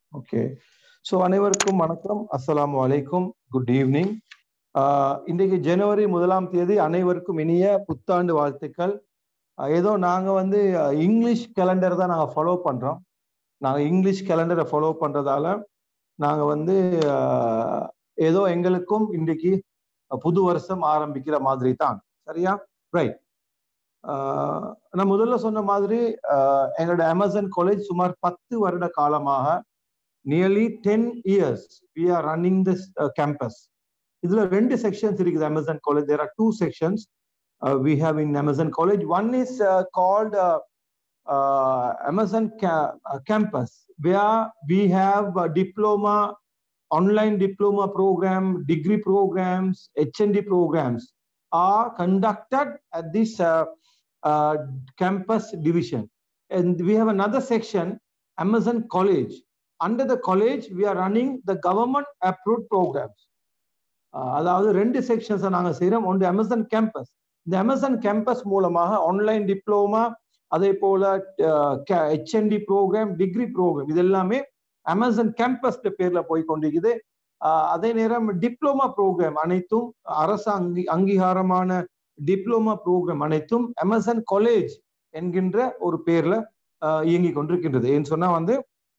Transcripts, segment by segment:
Okay so அனைவருக்கும் வணக்கம் அஸ்ஸலாமு அலைக்கும் குட் ஈவினிங் இன்றைக்கு ஜனவரி முதலாம் தேதி அனைவருக்கும் இனிய புத்தாண்டு வாழ்த்துக்கள் ஆஹ் ஏதோ நாங்கள் வந்து ஆஹ் இங்கிலீஷ் கேலண்டர் தான் நாங்கள் ஃபாலோ பண்ணுறோம் நாங்கள் இங்கிலீஷ் கேலண்டரை ஃபாலோ பண்ணுறதால நாங்கள் வந்து ஆஹ் ஏதோ எங்களுக்கும் இன்றைக்கு புது வருஷம் ஆரம்பிக்கிற மாதிரி தான் சரியா ரைட் நான் முதல்ல சொன்ன மாதிரி ஆஹ் எங்களோட அமேசான் காலேஜ் சுமார் பத்து வருட காலமாக nearly ten years we are running this campus இதுல ரெண்டு செக்ஷன்ஸ் இருக்குது Amazon college there are two sections we have in Amazon college one is called Amazon campus where we have a diploma online diploma program degree programs hnd programs are conducted at this uh, uh, campus division and we have another section amazon college under the college we are running the government approved programs அதாவது ரெண்டு செக்ஷன்ஸை நாங்கள் செய்கிறோம் ஒன்று Amazon campus இந்த Amazon campus மூலமாக online diploma அதே போல HNT program degree program இது எல்லாமே அமேசான் கேம்பஸ் பேர்ல போய் கொண்டிருக்குது அதே நேரம் டிப்ளமா ப்ரோக்ராம் அனைத்தும் அரசு அங்கி அங்கீகாரமான டிப்ளமா ப்ரோக்ராம் அனைத்தும் அமேசான் காலேஜ் என்கின்ற ஒரு பேர்ல இயங்கி கொண்டிருக்கின்றது ஏன்னு சொன்னா வந்து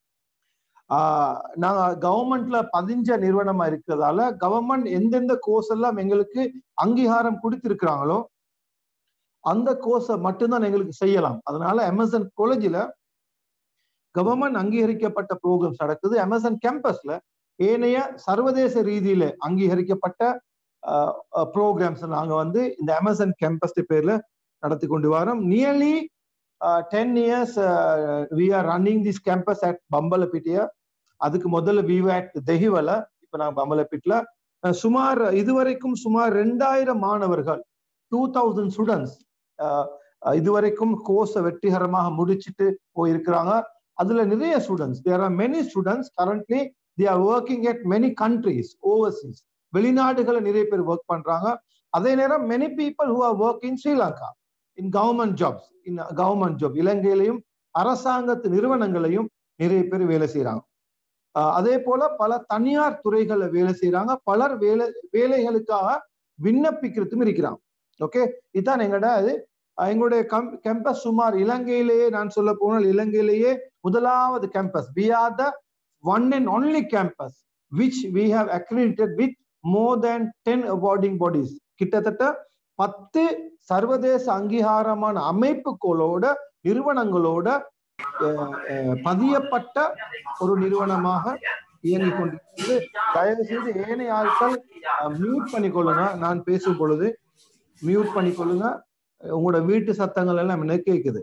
நாங்க கவர்மெண்ட்ல பதிஞ்ச நிறுவனமா இருக்கிறதால கவர்மெண்ட் எந்தெந்த கோர்ஸ் எல்லாம் எங்களுக்கு அங்கீகாரம் கொடுத்திருக்கிறாங்களோ அந்த கோர்ஸை மட்டும்தான் எங்களுக்கு செய்யலாம் அதனால அமேசான் காலேஜில் கவர்மெண்ட் அங்கீகரிக்கப்பட்ட ப்ரோக்ராம்ஸ் நடக்குது அமேசான் கேம்பஸ்ல ஏனைய சர்வதேச ரீதியில அங்கீகரிக்கப்பட்ட ப்ரோக்ராம்ஸ் நாங்க வந்து இந்த அமேசான் கேம்பஸ் பேர்ல நடத்தி கொண்டு வரோம் nearly ten years we are running this campus at Bambalapitiya அதுக்கு முதல்ல வி அட் தெஹிவல இப்ப நான் பம்பலப்பிட்ல சுமார் இதுவரைக்கும் சுமார் ரெண்டாயிரம் மாணவர்கள் டூ தௌசண்ட் ஸ்டூடெண்ட்ஸ் இதுவரைக்கும் கோர்ஸை வெற்றிகரமாக முடிச்சுட்டு போயிருக்கிறாங்க அதுல நிறைய students there are many students currently they are working at many countries Overseas வெளிநாடுகளை நிறைய பேர் ஒர்க் பண்றாங்க அதே நேரம் many people who are work in Sri Lanka in government jobs in government job இலங்கையிலையும் அரசாங்கத்து நிறுவனங்களையும் நிறைய பேர் வேலை செய்யறாங்க அதே போல பல தனியார் துறைகள்ல வேலை செய்யறாங்க பலர் வேலை வேலைகளுக்காக விண்ணப்பிக்கிறதும் இருக்கிறாங்க ஓகே இதுதான் எங்களோட அது எங்களுடைய கம் கேம்பஸ் சுமார் இலங்கையிலேயே நான் சொல்ல போனால் இலங்கையிலேயே முதலாவது campus we are the one and only campus which we have accredited with more than ten awarding bodies கிட்டத்தட்ட பத்து சர்வதேச அங்கீகாரமான அமைப்புகளோட நிறுவனங்களோட பதியப்பட்ட ஒரு நிறுவனமாக இயங்கிக் கொண்டிருக்கிறது தயவு செய்து ஏனைய ஆட்கள் மியூட் பண்ணிக்கொள்ளுங்க நான் பேசும் பொழுது மியூட் பண்ணிக்கொள்ளுங்க உங்களோட வீட்டு சத்தங்கள் எல்லாம் எனக்கு கேட்குது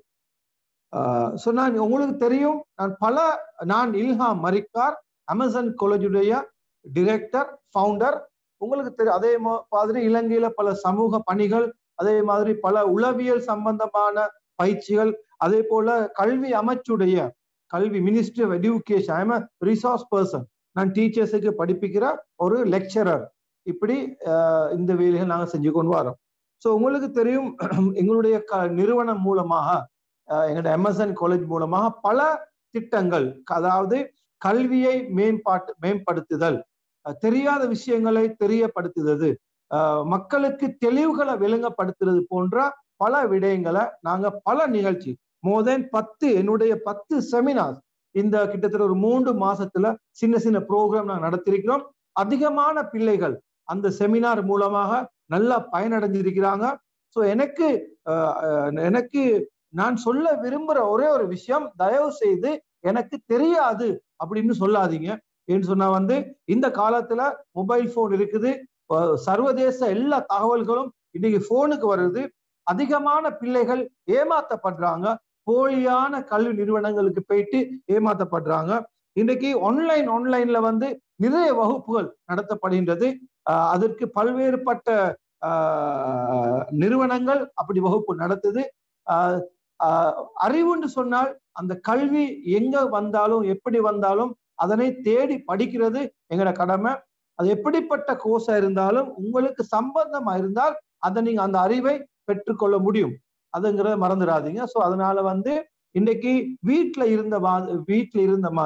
ஸோ நான் உங்களுக்கு தெரியும் நான் பல நான் இல்ஹாம் மரிக்கார் அமேசான் காலேஜுடைய டிரெக்டர் ஃபவுண்டர் உங்களுக்கு தெரியும் அதே மாதிரி இலங்கையில பல சமூக பணிகள் அதே மாதிரி பல உளவியல் சம்பந்தமான பயிற்சிகள் அதே போல கல்வி அமைச்சுடைய கல்வி ministry of education I am resource person நான் டீச்சர்ஸுக்கு படிப்பிக்கிற ஒரு லெக்சரர் இப்படி இந்த வேலைகள் நாங்கள் செஞ்சு கொண்டு வரோம் ஸோ உங்களுக்கு தெரியும் எங்களுடைய க நிறுவனம் மூலமாக எங்களுடைய அமேசான் காலேஜ் மூலமாக பல திட்டங்கள் அதாவது கல்வியை மேம்பாட்டு மேம்படுத்துதல் தெரியாத விஷயங்களை தெரியப்படுத்துதல் மக்களுக்கு தெளிவுகளை விளங்கப்படுத்துறது போன்ற பல விடயங்களை நாங்க பல நிகழ்ச்சி மோர் தென் பத்து என்னுடைய பத்து செமினார் இந்த கிட்டத்தட்ட ஒரு மூன்று மாசத்துல சின்ன சின்ன ப்ரோக்ராம் நாங்கள் நடத்திருக்கிறோம் அதிகமான பிள்ளைகள் அந்த செமினார் மூலமாக நல்லா பயனடைஞ்சிருக்கிறாங்க ஸோ எனக்கு எனக்கு நான் சொல்ல விரும்புற ஒரே ஒரு விஷயம் தயவு செய்து எனக்கு தெரியாது அப்படின்னு சொல்லாதீங்க ஏன்னு சொன்னா வந்து இந்த காலத்துல மொபைல் போன் இருக்குது சர்வதேச எல்லா தகவல்களும் இன்னைக்கு போனுக்கு வருது அதிகமான பிள்ளைகள் ஏமாத்தப்படுறாங்க போலியான கல்வி நிறுவனங்களுக்கு போயிட்டு ஏமாத்தப்படுறாங்க இன்னைக்கு ஆன்லைன் ஆன்லைன்ல வந்து நிறைய வகுப்புகள் நடத்தப்படுகின்றது அதற்கு பல்வேறுபட்ட நிறுவனங்கள் அப்படி வகுப்பு நடத்துது அறிவுன்னு சொன்னால் அந்த கல்வி எங்க வந்தாலும் எப்படி வந்தாலும் அதனை தேடி படிக்கிறது எங்களோட கடமை அது எப்படிப்பட்ட கோர்ஸா இருந்தாலும் உங்களுக்கு சம்பந்தமா இருந்தால் அதை நீங்க அந்த அறிவை பெற்றுக்கொள்ள முடியும் அதுங்கிறத மறந்துடாதீங்க ஸோ அதனால வந்து இன்னைக்கு வீட்டுல இருந்த வீட்டுல இருந்த மாதிரி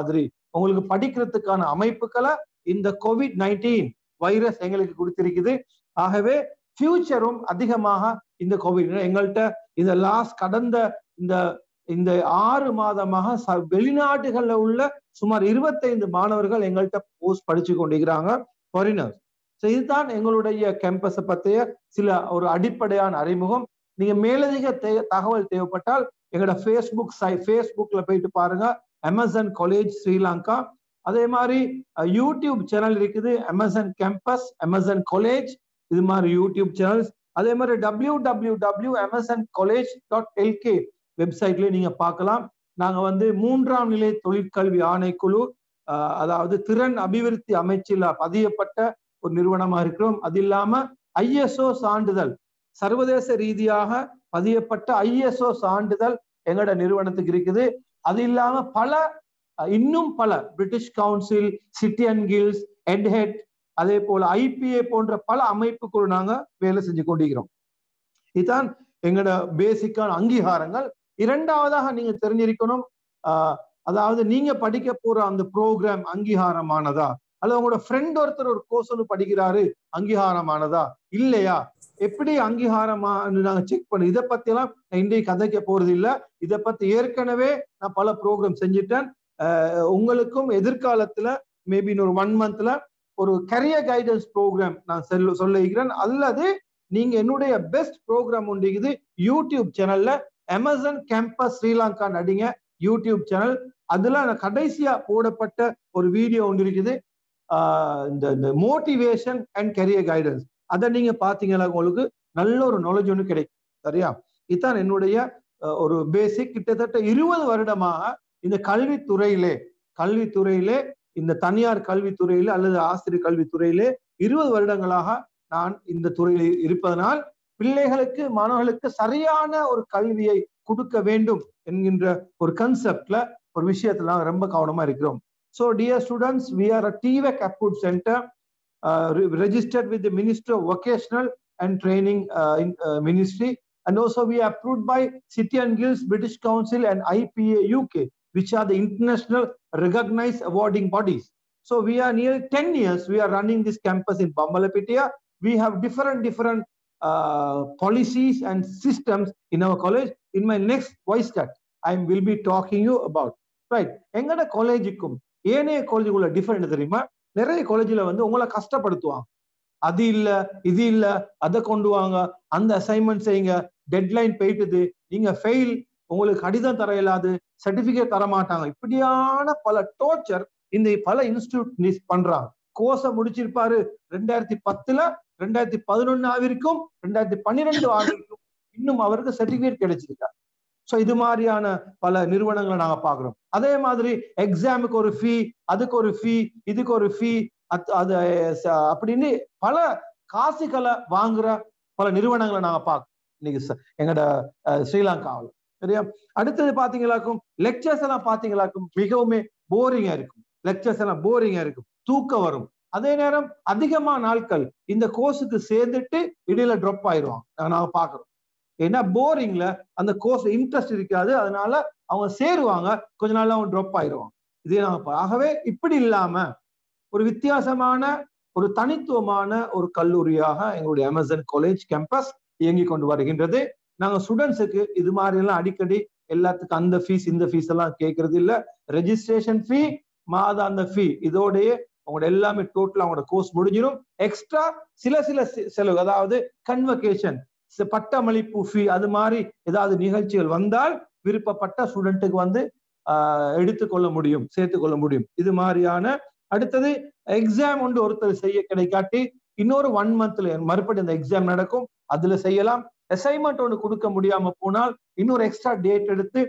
உங்களுக்கு படிக்கிறதுக்கான அமைப்புகளை இந்த கோவிட் நைன்டீன் வைரஸ் எங்களுக்கு கொடுத்திருக்குது ஆகவே ஃபியூச்சரும் அதிகமாக இந்த கோவிட் எங்கள்கிட்ட இந்த லாஸ்ட் கடந்த இந்த இந்த ஆறு மாதமாக ச- வெளிநாட்டுகள்ல உள்ள சுமார் இருபத்தைந்து மாணவர்கள் எங்கள்கிட்ட போஸ்ட் படிச்சு கொண்டிருக்கிறாங்க ஃபாரினர்ஸ் ஸோ இதுதான் எங்களுடைய கேம்பஸை பற்றிய சில ஒரு அடிப்படையான அறிமுகம் நீங்க மேலதிக தே- தகவல் தேவைப்பட்டால் எங்களோட ஃபேஸ்புக் சை ஃபேஸ்புக்ல போயிட்டு பாருங்க அமேசான் காலேஜ் ஸ்ரீலங்கா அதே மாதிரி அஹ், யூடியூப் சேனல் இருக்குது அமேசான் கேம்பஸ் அமேசான் காலேஜ் இது மாதிரி யூடியூப் சேனல்ஸ் அதே மாதிரி W W W Amazon college dot LK வெப்சைட்ல நீங்க பார்க்கலாம் நாங்க வந்து மூன்றாம் நிலை தொழிற்கல்வி ஆணைக்குழு அஹ், அதாவது திறன் அபிவிருத்தி அமைச்சில் பதியப்பட்ட ஒரு நிறுவனமா இருக்கிறோம் அது இல்லாம ஐஎஸ்ஓ சான்றிதழ் சர்வதேச ரீதியாக பதியப்பட்ட ஐஎஸ்ஓ சான்றிதழ் எங்களோட நிறுவனத்துக்கு இருக்குது அது இல்லாம பல அஹ், இன்னும் பல British Council City and Guilds எட்ஹெட் அதே போல ஐபிஏ போன்ற பல அமைப்புக்குள் நாங்க வேலை செஞ்சு கொண்டிருக்கிறோம் இதுதான் எங்களோட பேசிக்கான அங்கீகாரங்கள் இரண்டாவதாக நீங்க தெரிஞ்சிருக்கணும் ஆஹ், அதாவது நீங்க படிக்க போற அந்த ப்ரோக்ராம் அங்கீகாரமானதா அல்லது உங்களோட ஃப்ரெண்ட் ஒருத்தர் ஒரு கோர்ஸ் ஒன்று படிக்கிறாரு அங்கீகாரமானதா இல்லையா எப்படி அங்கீகாரமா நாங்க செக் பண்ணி இதை பத்தி எல்லாம் நான் இன்றைக்கு கதைக்க போறது இல்ல இதை பத்தி ஏற்கனவே நான் பல ப்ரோக்ராம் செஞ்சுட்டேன் ஆஹ், உங்களுக்கும் எதிர்காலத்துல மேபி இன்னொரு ஒன் மந்த்ல ஒரு கரியர் கைடன்ஸ் ப்ரோக்ராம் நான் சொல்ல சொல்லிக்கிறேன் அல்லது நீங்க என்னுடைய பெஸ்ட் ப்ரோக்ராம் உண்டு யூடியூப் சேனல்ல Amazon campus Sri Lanka நடிங்க YouTube channel அதுல நான் கடைசியா போடப்பட்ட ஒரு வீடியோ ஒன்று இருக்குது ஆஹ் இந்த மோட்டிவேஷன் அண்ட் கரியர் கைடன்ஸ் அதை நீங்க பாத்தீங்கன்னா உங்களுக்கு நல்ல ஒரு நாலேஜ் ஒன்று கிடைக்கும் சரியா இதுதான் என்னுடைய அஹ், ஒரு பேசிக் கிட்டத்தட்ட இருபது வருடமாக இந்த கல்வித்துறையிலே கல்வித்துறையிலே இந்த தனியார் கல்வித்துறையிலே அல்லது ஆசிரியர் கல்வித்துறையிலே இருபது வருடங்களாக நான் இந்த துறையில் இருப்பதனால் பிள்ளைகளுக்கு மாணவர்களுக்கு சரியான ஒரு கல்வியை கொடுக்க வேண்டும் என்கின்ற ஒரு கன்செப்ட்ல ஒரு விஷயத்துல நாங்க ரொம்ப கவனமா இருக்கிறோம் so dear students we are a TVEC approve centre registered with the Ministry of Vocational and Training uh, in, uh, Ministry, and also we are approved by City and Guilds, British Council, and IPA UK, which are the international recognized awarding bodies. So we are nearly 10 years, we are running this campus in Bambalapitia. We have different, different uh, policies and systems in our college. In my next voice cut, I will be talking you about. Right. எங்கட காலேஜுக்கும் ஏனைய காலேஜுக்குள்ள different தெரியுமா நிறைய காலேஜ்ல வந்து உங்களை கஷ்டப்படுத்துவாங்க அது இல்ல இது இல்ல அதை கொண்டு வாங்க அந்த அசைன்மெண்ட் செய்யுங்க டெட்லைன் போயிட்டுது நீங்க ஃபெயில் உங்களுக்கு கடிதம் தர இயலாது சர்டிபிகேட் தர மாட்டாங்க இப்படியான பல டோர்ச்சர் இந்த பல இன்ஸ்டிடியூட் பண்றாங்க கோர்ஸை முடிச்சிருப்பாரு ரெண்டாயிரத்தி பத்துல ரெண்டாயிரத்தி பதினொன்னு ஆவிற்கும் ரெண்டாயிரத்தி பன்னிரெண்டு ஆவிற்கும் இன்னும் அவருக்கு சர்டிபிகேட் கிடைச்சிருக்கா ஸோ இது மாதிரியான பல நிறுவனங்களை நாங்க பாக்குறோம் அதே மாதிரி எக்ஸாமுக்கு ஒரு ஃபீ அதுக்கு ஒரு ஃபீ இதுக்கு ஒரு ஃபீ அது ச- அப்படின்னு பல காசுகளை வாங்குற பல நிறுவனங்களை நாங்க பார்க்கறோம் இன்னைக்கு ச- எங்கட அஹ், ஸ்ரீலங்காவில் சரியா அடுத்தது பாத்தீங்களாக்கும் லெக்சர்ஸ் எல்லாம் பாத்தீங்களாக்கும் மிகவுமே போரிங்கா இருக்கும் லெக்சர்ஸ் எல்லாம் போரிங்கா இருக்கும் தூக்கம் வரும் அதே நேரம் அதிகமா நாட்கள் இந்த கோர்ஸுக்கு சேர்ந்துட்டு இடையில ட்ராப் ஆயிடுவாங்க நாங்க- நாங்க பாக்குறோம் ஏன்னா போரிங்ல அந்த கோர்ஸ் இன்ட்ரெஸ்ட் இருக்காது அதனால அவங்க சேருவாங்க கொஞ்ச நாள்ல அவங்க ட்ராப் ஆயிடுவாங்க இதே நாங்க பா- ஆகவே இப்படி இல்லாம ஒரு வித்தியாசமான ஒரு தனித்துவமான ஒரு கல்லூரியாக எங்களுடைய அமேசான் காலேஜ் கேம்பஸ் இயங்கி கொண்டு வருகின்றது நாங்க ஸ்டூடெண்ட்ஸுக்கு இது மாதிரி எல்லாம் அடிக்கடி எல்லாத்துக்கும் அந்த ஃபீஸ் இந்த ஃபீஸ் எல்லாம் கேட்கறது இல்ல ரெஜிஸ்ட்ரேஷன் ஃபீ மாதாந்த ஃபீ இதோடயே உங்களோட எல்லாமே டோட்டல் அவங்களோட கோர்ஸ் முடிஞ்சிடும் எக்ஸ்ட்ரா சில சில செ- செலவு அதாவது கன்வகேஷன் பட்டமளிப்பு ஃபீ அது மாதிரி ஏதாவது நிகழ்ச்சிகள் வந்தால் விருப்பப்பட்ட ஸ்டூடெண்ட்டுக்கு வந்து ஆஹ், எடுத்துக்கொள்ள முடியும் சேர்த்துக்கொள்ள முடியும் இது மாதிரியான அடுத்தது எக்ஸாம் ஒன்று ஒருத்தர் செய்ய கிடைக்காட்டி இன்னொரு ஒன் மந்த்ல மறுபடியும் அந்த எக்ஸாம் நடக்கும் அதுல செய்யலாம் அசைன்மெண்ட் ஒன்று கொடுக்க முடியாம போனால் இன்னொரு எக்ஸ்ட்ரா டேட் எடுத்து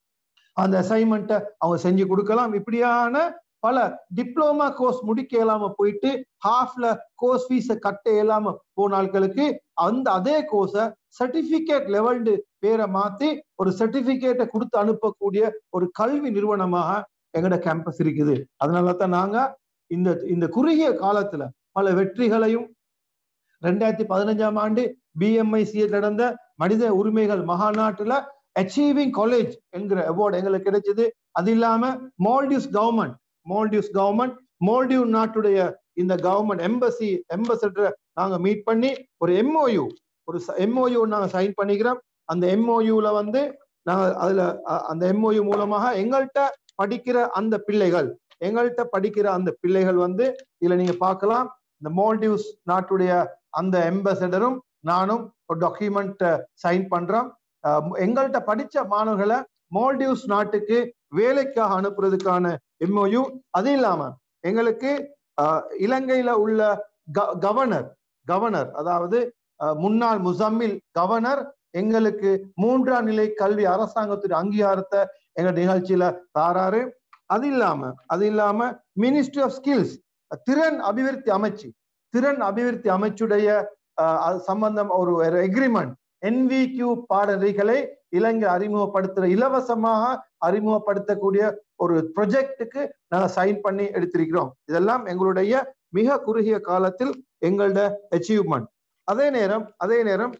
அந்த அசைன்மெண்ட்டை அவங்க செஞ்சு கொடுக்கலாம் இப்படியான பல டிப்ளமா கோர்ஸ் முடிக்க இயலாம போயிட்டு ஹாஃப்ல கோர்ஸ் ஃபீஸை கட்ட இயலாம போன ஆட்களுக்கு அந்த அதே கோர்ஸை சர்டிபிகேட் லெவல்டு பேரை மாத்தி ஒரு சர்டிபிகேட்டை கொடுத்து அனுப்பக்கூடிய ஒரு கல்வி நிறுவனமாக எங்கட கேம்பஸ் இருக்குது அதனால தான் நாங்க இந்த இந்த குறுகிய காலத்துல பல வெற்றிகளையும் ரெண்டாயிரத்தி பதினஞ்சாம் ஆண்டு பிஎம்ஐசிஏ நடந்த மனித உரிமைகள் மகாநாட்டுல அச்சீவிங் காலேஜ் என்கிற அவார்டு எங்களுக்கு கிடைச்சது அது இல்லாம மால்டிவ்ஸ் கவர்மெண்ட் மால்டிவ்ஸ் கவர்மெண்ட் மால்டிவ் நாட்டுடைய இந்த கவர்மெண்ட் எம்பசி எம்பசடரை நாங்க மீட் பண்ணி ஒரு எம்ஓயு ஒரு எம்ஓயு நாங்க சைன் பண்ணிக்கிறோம் அந்த எம்ஓயுல வந்து நாங்க அதுல அ- அந்த எம்ஓயு மூலமாக எங்கள்கிட்ட படிக்கிற அந்த பிள்ளைகள் எங்கள்கிட்ட படிக்கிற அந்த பிள்ளைகள் வந்து இதுல நீங்க பார்க்கலாம் இந்த மால்டிவ்ஸ் நாட்டுடைய அந்த எம்பசடரும் நானும் ஒரு டாக்குமெண்ட் சைன் பண்றோம் அஹ் எங்கள்கிட்ட படிச்ச மாணவர்களை மால்டிவ்ஸ் நாட்டுக்கு வேலைக்காக அனுப்புறதுக்கான எம்ஓயு அது இல்லாம எங்களுக்கு அஹ், இலங்கையில உள்ள க- கவர்னர் கவர்னர் அதாவது அஹ், முன்னாள் முசம்மில் கவர்னர் எங்களுக்கு மூன்றாம் நிலை கல்வி அரசாங்கத்துடைய அங்கீகாரத்தை எங்க நிகழ்ச்சியில தாராரு அது இல்லாம அது இல்லாம மினிஸ்ட்ரி ஆஃப் ஸ்கில்ஸ் திறன் அபிவிருத்தி அமைச்சு திறன் அபிவிருத்தி அமைச்சுடைய அஹ், அது சம்பந்தம் ஒரு எக்ரிமெண்ட் என்விக்யூ பாடநெறிகளை இலங்கை அறிமுகப்படுத்துற இலவசமாக அறிமுகப்படுத்தக்கூடிய ஒரு ப்ரொஜெக்டுக்கு நாங்க சைன் பண்ணி எடுத்திருக்கிறோம் இதெல்லாம் எங்களுடைய மிக குறுகிய காலத்தில் எங்களோட அச்சீவ்மெண்ட் அதே நேரம் அதே நேரம்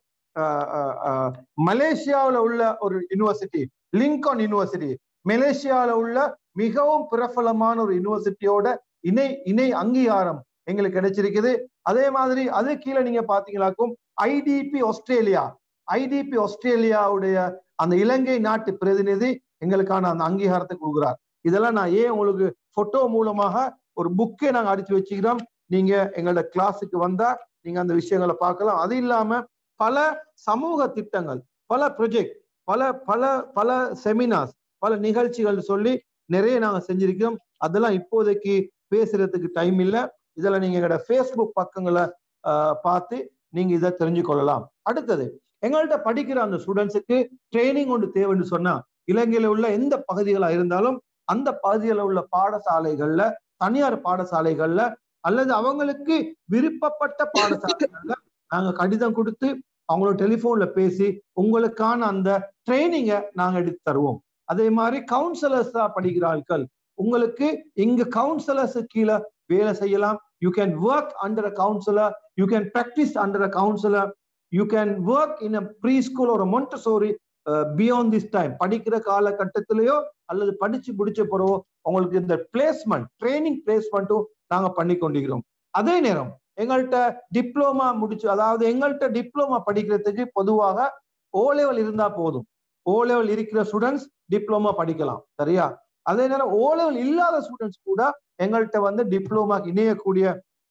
மலேசியாவில் உள்ள ஒரு யூனிவர்சிட்டி லிங்கன் யூனிவர்சிட்டி மலேசியாவில் உள்ள மிகவும் பிரபலமான ஒரு யூனிவர்சிட்டியோட இணை இணை அங்கீகாரம் எங்களுக்கு கிடைச்சிருக்குது அதே மாதிரி அது கீழே நீங்க பாத்தீங்களாக்கும் ஐடிபி ஆஸ்திரேலியா ஐடிபி ஆஸ்திரேலியாவுடைய அந்த இலங்கை நாட்டு பிரதிநிதி எங்களுக்கான அந்த அங்கீகாரத்தை கொடுக்குறார் இதெல்லாம் நான் ஏன் உங்களுக்கு போட்டோ மூலமாக ஒரு புக்கே நாங்க அடிச்சு வச்சுக்கிறோம் நீங்க எங்களோட கிளாஸுக்கு வந்தா நீங்க அந்த விஷயங்களை பார்க்கலாம் அது இல்லாம பல சமூக திட்டங்கள் பல ப்ரொஜெக்ட் பல பல பல செமினார்ஸ் பல நிகழ்ச்சிகள் சொல்லி நிறைய நாங்க செஞ்சிருக்கிறோம் அதெல்லாம் இப்போதைக்கு பேசுறதுக்கு டைம் இல்லை இதுல நீங்க எங்களோட ஃபேஸ்புக் பக்கங்களை ஆஹ், பார்த்து நீங்க இதை தெரிஞ்சு கொள்ளலாம் அடுத்தது எங்கள்கிட்ட படிக்கிற அந்த ஸ்டூடெண்ட்ஸுக்கு ட்ரைனிங் ஒன்று தேவைன்னு சொன்னா இலங்கையில உள்ள எந்த பகுதிகளா இருந்தாலும் அந்த பகுதிகளில் உள்ள பாடசாலைகள்ல தனியார் பாடசாலைகள்ல அல்லது அவங்களுக்கு விருப்பப்பட்ட பாடசாலைகள்ல நாங்க கடிதம் கொடுத்து அவங்களோட டெலிபோன்ல பேசி உங்களுக்கான அந்த ட்ரைனிங்கை நாங்க எடுத்து தருவோம் அதே மாதிரி கவுன்சிலர்ஸா படிக்கிற ஆட்கள் உங்களுக்கு இங்க கவுன்சிலர்ஸ் கீழே வேலை செய்யலாம் you can work under a counsellor you can practise under a counsellor you can work in a preschool ஒரு மொண்டசோரி பியாண்ட் திஸ் டைம் படிக்கிற காலகட்டத்திலேயோ அல்லது படிச்சு முடிச்ச பிறவோ உங்களுக்கு இந்த பிளேஸ்மெண்ட் ட்ரைனிங் பிளேஸ்மெண்ட்டும் நாங்க பண்ணி கொண்டிருக்கிறோம் அதே நேரம் எங்கள்கிட்ட டிப்ளமா முடிச்சு அதாவது எங்கள்கிட்ட டிப்ளமா படிக்கிறதுக்கு பொதுவாக ஓ லெவல் இருந்தா போதும் ஓ லெவல் இருக்கிற ஸ்டூடெண்ட்ஸ் டிப்ளமா படிக்கலாம் சரியா அதே நேரம் ஓ லெவல் இல்லாத ஸ்டூடெண்ட்ஸ் கூட எங்கள்கிட்ட வந்து டிப்ளமாக்கு இணையக்கூடிய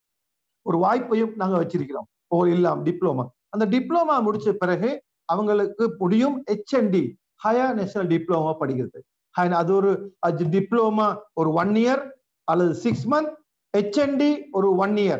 ஒரு வாய்ப்பையும் நாங்க வச்சிருக்கிறோம் ஓ இல்லாம் டிப்ளமா அந்த டிப்ளமா முடிச்ச பிறகு அவங்களுக்கு முடியும் ஹெச்என்டி ஹையர் நேஷனல் டிப்ளமா படிக்கிறது Hi- அது ஒரு டிப்ளமா ஒரு ஒன் இயர் அல்லது சிக்ஸ் மந்த் ஹெச்என்டி ஒரு ஒன் இயர்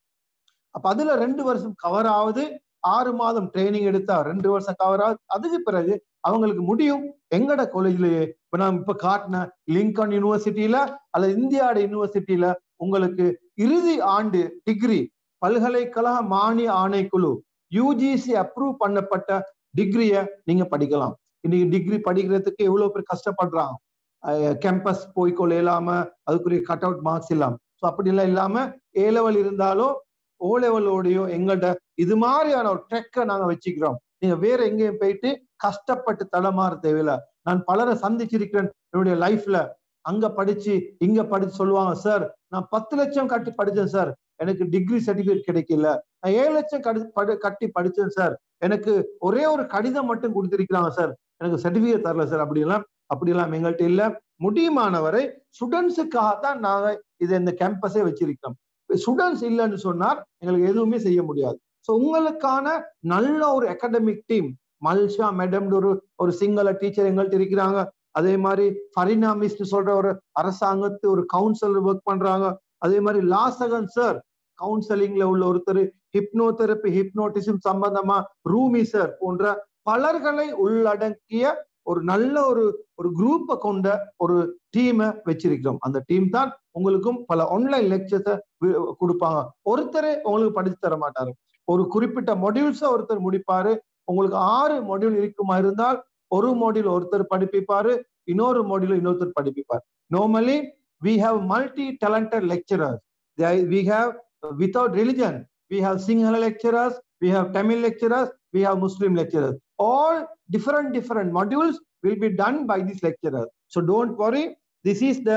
அப்ப அதுல ரெண்டு வருஷம் கவர் ஆகுது ஆறு மாதம் ட்ரைனிங் எடுத்தா ரெண்டு வருஷம் கவர் ஆகுது அதுக்கு பிறகு அவங்களுக்கு முடியும் எங்கட காலேஜ்லயே இப்ப நான் இப்ப காட்டின லிங்கன் யூனிவர்சிட்டியில அல்லது இந்தியாவோட யூனிவர்சிட்டியில உங்களுக்கு இறுதி ஆண்டு டிகிரி பல்கலைக்கழக மானிய ஆணைக்குழு யூஜிசி அப்ரூவ் பண்ணப்பட்ட டிகிரிய நீங்க படிக்கலாம் இன்னைக்கு டிகிரி படிக்கிறதுக்கு எவ்வளவு பேர் கஷ்டப்படுறாங்க கேம்பஸ் போய்க்கொள்ள இல்லாம அதுக்குரிய கட் அவுட் மார்க்ஸ் இல்லாம ஸோ அப்படிலாம் இல்லாம ஏ லெவல் இருந்தாலும் ஓ லெவலோடையும் எங்கள்கிட்ட இது மாதிரியான ஒரு ட்ரெக்கை நாங்க வச்சுக்கிறோம் நீங்க வேற எங்கேயும் போயிட்டு கஷ்டப்பட்டு தடமாற தேவையில்ல நான் பலரை சந்திச்சிருக்கிறேன் என்னுடைய லைஃப்ல அங்க படிச்சு இங்க படிச்சு சொல்லுவாங்க சார் நான் பத்து லட்சம் கட்டி படிச்சேன் சார் எனக்கு டிகிரி சர்டிபிகேட் கிடைக்கல நான் ஏழு லட்சம் கடி படி கட்டி படிச்சேன் சார் எனக்கு ஒரே ஒரு கடிதம் மட்டும் கொடுத்திருக்கிறாங்க சார் எனக்கு சர்டிபிகேட் தரல சார் அப்படிலாம் அப்படிலாம் எங்கள்கிட்ட இல்ல முடியுமானவரை ஸ்டூடெண்ட்ஸுக்காக தான் நாங்க இதை இந்த கேம்பஸே வச்சிருக்கோம் ஸ்டூடெண்ட்ஸ் இல்லைன்னு சொன்னார் எங்களுக்கு எதுவுமே செய்ய முடியாது ஸோ உங்களுக்கான நல்ல ஒரு அகாடமிக் டீம் மல்ஷா மேடம் ஒரு ஒரு சிங்கள டீச்சர் எங்கள்கிட்ட இருக்கிறாங்க அதே மாதிரி ஃபரினா மிஸ் சொல்ற ஒரு அரசாங்கத்து ஒரு கவுன்சிலர் ஒர்க் பண்றாங்க அதே மாதிரி லாசகன் சார் கவுன்சிலிங்ல உள்ள ஒருத்தர் ஹிப்னோதெரப்பி ஹிப்னோட்டிசம் சம்பந்தமா ரூமி சார் போன்ற பலர்களை உள்ளடக்கிய ஒரு நல்ல ஒரு ஒரு குரூப்பை கொண்ட ஒரு டீமை வச்சிருக்கிறோம் அந்த டீம் தான் உங்களுக்கும் பல ஆன்லைன் லெக்சர்ஸை கொடுப்பாங்க ஒருத்தரே உங்களுக்கு படிச்சு தர மாட்டாரு ஒரு குறிப்பிட்ட மொடியூல்ஸை ஒருத்தர் முடிப்பாரு உங்களுக்கு ஆறு மொடியூல் இருக்குமா இருந்தால் ஒரு மாடியூல் ஒருத்தர் படிப்பிப்பாரு இன்னொரு மாடியூல் இன்னொருத்தர் படிப்பிப்பார் normally we have multi talented lecturers They- we have uh, without religion we have sinhala lecturers we have tamil lecturers we have muslim lecturers all different different modules will be done by these lecturers so don't worry this is the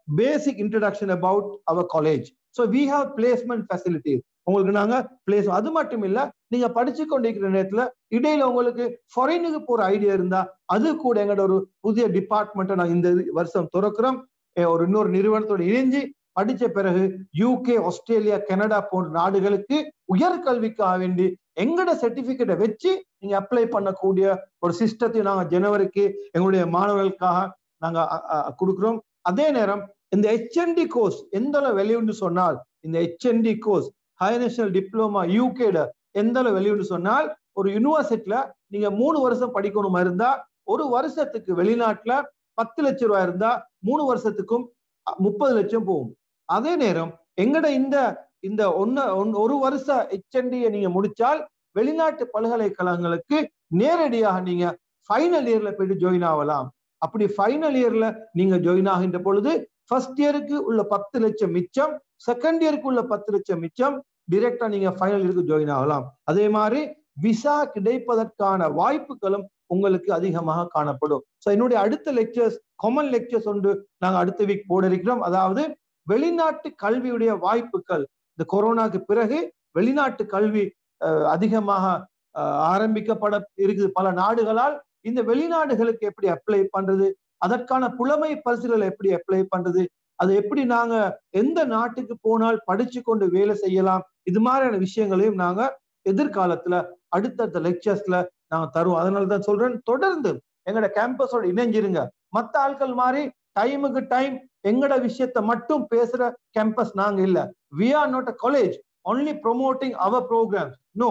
basic introduction about our college so we have placement facility உங்களுக்கு நாங்க place அது மட்டும் இல்ல நீங்க படிச்சு கொண்டிருக்கிற நேரத்துல இடையில உங்களுக்கு ஃபாரினுக்கு போற ஐடியா இருந்தா அது கூட எங்களோட ஒரு புதிய டிபார்ட்மெண்ட்டை நாங்க இந்த வருஷம் திறக்கிறோம் ஒரு இன்னொரு நிறுவனத்தோட இணைஞ்சு படிச்ச பிறகு யூகே ஆஸ்திரேலியா கனடா போன்ற நாடுகளுக்கு உயர்கல்விக்காக வேண்டி எங்கட சர்டிபிகேட்டை வச்சு நீங்க அப்ளை பண்ணக்கூடிய ஒரு சிஸ்டத்தை நாங்க ஜனவரிக்கு எங்களுடைய மாணவர்களுக்காக நாங்க கொடுக்குறோம் அதே நேரம் இந்த ஹெச்என்டி கோர்ஸ் எந்த அளவு வெளியுண்டு சொன்னால் இந்த HND course high national diploma யூகேட எந்த அளவு வெளியுண்டு சொன்னால் ஒரு யூனிவர்சிட்டியில நீங்க மூணு வருஷம் படிக்கணுமா இருந்தா ஒரு வருஷத்துக்கு வெளிநாட்டுல பத்து லட்சம் ரூபாய் இருந்தா மூணு வருஷத்துக்கும் முப்பது லட்சம் போகும் அதே நேரம் எங்கட இந்த இந்த ஒன்னு ஒரு வருஷ ஹெச்என்டியை நீங்க முடிச்சால் வெளிநாட்டு பல்கலைக்கழகங்களுக்கு நேரடியாக நீங்க ஃபைனல் இயர்ல போயிட்டு ஜாயின் ஆகலாம் அப்படி ஃபைனல் இயர்ல நீங்க ஜாயின் ஆகின்ற பொழுது ஃபர்ஸ்ட் இயருக்கு உள்ள பத்து லட்சம் மிச்சம் செகண்ட் இயருக்கு உள்ள பத்து லட்சம் மிச்சம் டிரெக்டா நீங்க ஃபைனல் இயருக்கு ஜாயின் ஆகலாம் அதே மாதிரி விசா கிடைப்பதற்கான வாய்ப்புகளும் உங்களுக்கு அதிகமாக காணப்படும் ஸோ என்னுடைய அடுத்த லெக்சர்ஸ் காமன் லெக்சர்ஸ் ஒன்று நாங்கள் அடுத்த வீக் போட இருக்கிறோம் அதாவது வெளிநாட்டு கல்வியுடைய வாய்ப்புகள் இந்த கொரோனாக்கு பிறகு வெளிநாட்டு கல்வி அதிகமாக ஆரம்பிக்கப்பட இருக்குது பல நாடுகளால் இந்த வெளிநாடுகளுக்கு எப்படி அப்ளை பண்றது அதற்கான புலமை பரிசுகளை எப்படி அப்ளை பண்றது அது எப்படி நாங்க எந்த நாட்டுக்கு போனால் படிச்சு கொண்டு வேலை செய்யலாம் இது மாதிரியான விஷயங்களையும் நாங்க எதிர்காலத்துல அடுத்தடுத்த லெக்சர்ஸ்ல நாங்க தருவோம் அதனால தான் சொல்றேன் தொடர்ந்து எங்களோட கேம்பஸோட இணைஞ்சிருங்க மத்த ஆட்கள் மாதிரி டைமுக்கு டைம் எங்கட விஷயத்த மட்டும் பேசுற கேம்பஸ் நாங்க இல்ல we are not a college only promoting our programs no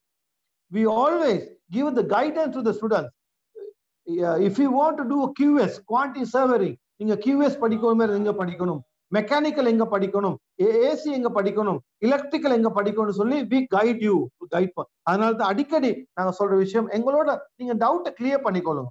we always give the guidance to the students uh, if you want to do a qs quantity surveying நீங்க QS படிக்கணும் எங்க படிக்கணும் மெக்கானிக்கல் எங்க படிக்கணும் AC எங்க படிக்கணும் electrical எங்க படிக்கணும்னு சொல்லி வி கைட் யூ கைட் அதனால தான் அடிக்கடி நாங்க சொல்ற விஷயம் எங்களோட நீங்க டவுட்டை கிளியர் பண்ணிக்கொள்ளுங்க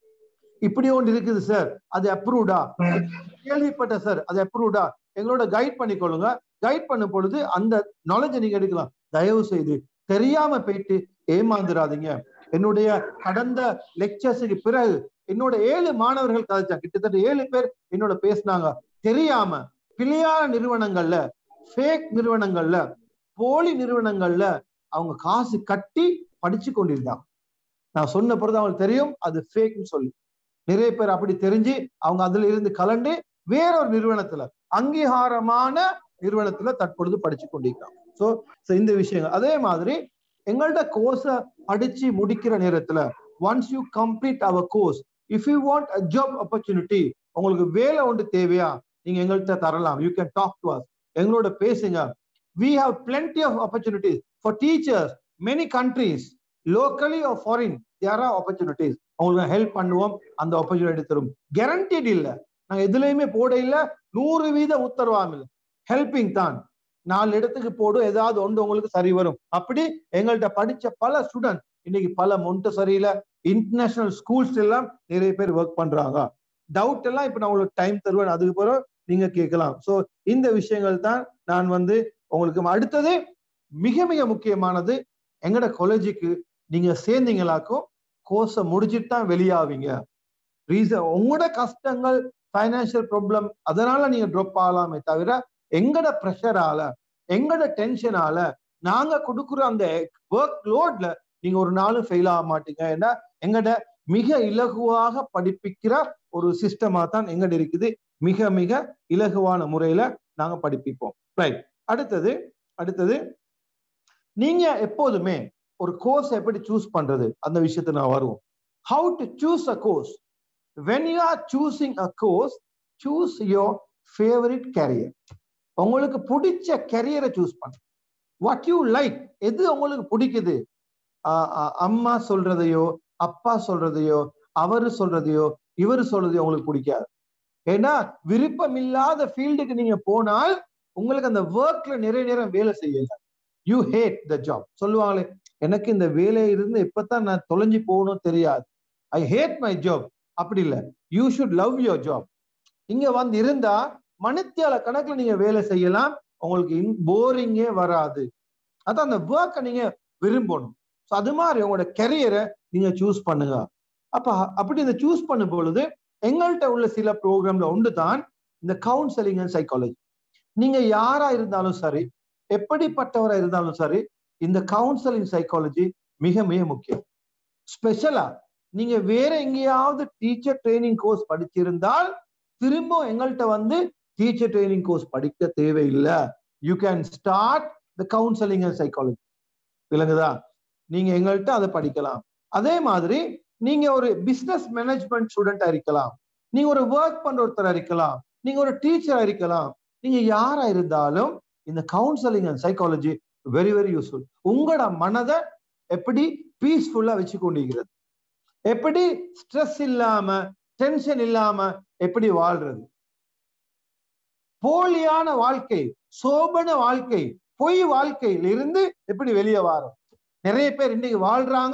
இப்படி ஒன்று இருக்குது சார் அது அப்ரூவ்டா கேள்விப்பட்ட சார் அது அப்ரூவ்டா எங்களோட கைட் பண்ணிக்கொள்ளுங்க கைட் பண்ணும் பொழுது அந்த நாலேஜை நீங்க எடுக்கலாம் தயவு செய்து தெரியாம போயிட்டு ஏமாந்துடாதீங்க என்னுடைய கடந்த லெக்சர்ஸுக்கு பிறகு என்னோட ஏழு மாணவர்கள் கதைச்சாங்க கிட்டத்தட்ட ஏழு பேர் என்னோட பேசினாங்க தெரியாம பிழையான நிறுவனங்கள்ல ஃபேக் நிறுவனங்கள்ல போலி நிறுவனங்கள்ல அவங்க காசு கட்டி படிச்சு கொண்டிருந்தாங்க நான் சொன்ன பிறகு அவங்களுக்கு தெரியும் அது ஃபேக்னு சொல்லி நிறைய பேர் அப்படி தெரிஞ்சு அவங்க அதுல இருந்து கலண்டு வேறொரு நிறுவனத்துல அங்கீகாரமான நிறுவனத்துல தற்பொழுது படிச்சு கொண்டிருக்காங்க ஸோ இந்த விஷயங்கள் அதே மாதிரி எங்கள்ட்ட கோர்ஸை படிச்சு முடிக்கிற நேரத்துல once you complete our course if you want a job opportunity உங்களுக்கு வேலை ஒன்று தேவையா நீங்க எங்கள்கிட்ட தரலாம் you can talk to us எங்களோட பேசுங்க we have plenty of opportunities for teachers many countries locally or foreign there are opportunities உங்களுக்கு ஹெல்ப் பண்ணுவோம் அந்த ஆப்பர்ச்சுனிட்டி தரும் கேரண்டீட் இல்லை நாங்கள் எதுலையுமே போட இல்லை நூறு வீத உத்தரவாம் இல்லை ஹெல்பிங் தான் நாலு இடத்துக்கு போடும் ஏதாவது ஒன்று உங்களுக்கு சரி வரும் அப்படி எங்கள்கிட்ட படிச்ச பல ஸ்டூடெண்ட் இன்னைக்கு பல மொண்ட சரியில இன்டர்நேஷனல் ஸ்கூல்ஸ் எல்லாம் நிறைய பேர் ஒர்க் பண்றாங்க டவுட் எல்லாம் இப்ப நான் உங்களுக்கு டைம் தருவேன் அதுக்கு பிறகு நீங்க கேட்கலாம் ஸோ இந்த விஷயங்கள் தான் நான் வந்து உங்களுக்கு அடுத்தது மிக மிக முக்கியமானது எங்கட காலேஜுக்கு நீங்க சேர்ந்தீங்களாக்கும் கோர்ஸை முடிச்சுட்டு தான் வெளியாவீங்க ரீசன் உங்களோட கஷ்டங்கள் ஃபைனான்சியல் ப்ராப்ளம் அதனால நீங்க ட்ராப் ஆகலாமே தவிர எங்கட ப்ரெஷரால எங்கட டென்ஷனால நாங்க கொடுக்குற அந்த ஒர்க் லோட்ல நீங்க ஒரு நாளும் ஃபெயில் ஆக மாட்டீங்க ஏன்னா எங்கட மிக இலகுவாக படிப்பிக்கிற ஒரு சிஸ்டமா தான் எங்கட இருக்குது மிக மிக இலகுவான முறையில நாங்க படிப்பிப்போம் ரைட் அடுத்தது அடுத்தது நீங்க எப்போதுமே ஒரு கோர்ஸ் எப்படி சூஸ் பண்றது அந்த விஷயத்தை நான் வருவோம் how to choose a course when you are choosing a course choose your favourite career உங்களுக்கு பிடிச்ச கெரியரை சூஸ் பண்ண வாட் யூ லைக் எது உங்களுக்கு பிடிக்குது அம்மா சொல்றதையோ அப்பா சொல்றதையோ அவரு சொல்றதையோ இவர் சொல்றதையோ உங்களுக்கு பிடிக்காது ஏன்னா விருப்பம் இல்லாத ஃபீல்டுக்கு நீங்க போனால் உங்களுக்கு அந்த ஒர்க்ல நிறைய நேரம் வேலை செய்யல யூ ஹேட் த ஜாப் சொல்லுவாங்களே எனக்கு இந்த வேலை இருந்து இப்பதான் நான் தொலைஞ்சு போகணும் தெரியாது ஐ ஹேட் மை ஜாப் அப்படி இல்லை you should love your job இங்க வந்து இருந்தா மணித்தியால கணக்குல நீங்க வேலை செய்யலாம் உங்களுக்கு போரிங்கே வராது அதான் அந்த ஒர்க்கை நீங்க விரும்பணும் ஸோ அது மாதிரி உங்களோட கெரியரை நீங்க சூஸ் பண்ணுங்க அப்ப அப்படி இந்த சூஸ் பண்ணும் பொழுது எங்கள்கிட்ட உள்ள சில ப்ரோக்ராம்ல ஒன்று தான் இந்த கவுன்சிலிங் அண்ட் சைக்காலஜி நீங்க யாரா இருந்தாலும் சரி எப்படிப்பட்டவரா இருந்தாலும் சரி இந்த கவுன்சிலிங் சைக்காலஜி மிக மிக முக்கியம் ஸ்பெஷலா நீங்க வேற எங்கேயாவது டீச்சர் ட்ரைனிங் கோர்ஸ் படிச்சிருந்தால் திரும்ப எங்கள்கிட்ட வந்து டீச்சர் ட்ரைனிங் கோர்ஸ் படிக்க தேவையில்லை you can start the counselling and psychology விளங்குதா நீங்க எங்கள்கிட்ட அதை படிக்கலாம் அதே மாதிரி நீங்க ஒரு பிசினஸ் மேனேஜ்மெண்ட் ஸ்டூடெண்டா இருக்கலாம் நீங்க ஒரு ஒர்க் பண்ற ஒருத்தரா இருக்கலாம் நீங்க ஒரு டீச்சரா இருக்கலாம் நீங்க யாரா இருந்தாலும் இந்த counselling and psychology very very useful உங்களோட மனதை எப்படி பீஸ்ஃபுல்லா வச்சு கொண்டிருக்கிறது எப்படி ஸ்ட்ரெஸ் இல்லாம டென்ஷன் இல்லாம எப்படி வாழ்றது போலியான வாழ்க்கை சோபன வாழ்க்கை பொய் வாழ்க்கையில இருந்து எப்படி வெளியே வரும் நிறைய பேர் இன்னைக்கு வாழ்றாங்க